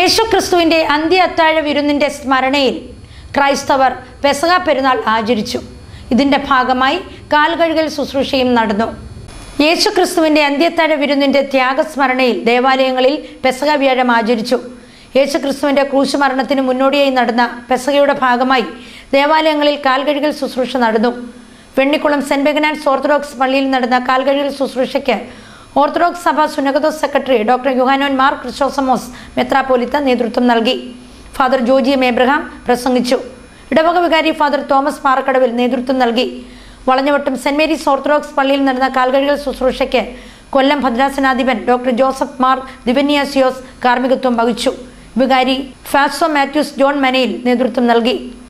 യേശു ക്രിസ്തുവിൻ്റെ അന്ത്യ അത്താഴ വിരുന്നിൻ്റെ സ്മരണയിൽ ക്രൈസ്തവർ പെസക പെരുന്നാൾ ആചരിച്ചു ഇതിൻ്റെ ഭാഗമായി കാൽകഴുകൽ ശുശ്രൂഷയും നടന്നു യേശു ക്രിസ്തുവിൻ്റെ അന്ത്യത്താഴ വിരുന്നിൻ്റെ ത്യാഗസ്മരണയിൽ ദേവാലയങ്ങളിൽ പെസക വ്യാഴം ആചരിച്ചു യേശു ക്രിസ്തുവിൻ്റെ ക്രൂശുമരണത്തിന് മുന്നോടിയായി നടന്ന പെസകയുടെ ഭാഗമായി ദേവാലയങ്ങളിൽ കാൽകഴുകൽ ശുശ്രൂഷ നടന്നു വെണ്ണിക്കുളം സെന്റ് ബെഗനാൻസ് ഓർത്തഡോക്സ് പള്ളിയിൽ നടന്ന കാൽകഴുകൽ ശുശ്രൂഷയ്ക്ക് ഓർത്തഡോക്സ് സഭ സുനഗതോസ് സെക്രട്ടറി ഡോക്ടർ യുഹാനോൻ മാർ ക്രിസ്റ്റോസമോസ് മെത്രാപ്പോലിത്ത നേതൃത്വം നൽകി ഫാദർ ജോജി എം എബ്രഹാം പ്രസംഗിച്ചു ഇടവക വികാരി ഫാദർ തോമസ് പാറക്കടവിൽ നേതൃത്വം നൽകി വളഞ്ഞവട്ടം സെന്റ് മേരീസ് ഓർത്തഡോക്സ് പള്ളിയിൽ നടന്ന കാൽകഴുകൽ ശുശ്രൂഷയ്ക്ക് കൊല്ലം ഭദ്രാസനാധിപൻ ഡോക്ടർ ജോസഫ് മാർ ദിവന്യാസിയോസ് കാർമ്മികത്വം വഹിച്ചു വികാരി ഫാസോ മാത്യൂസ് ജോൺ മനയിൽ നേതൃത്വം നൽകി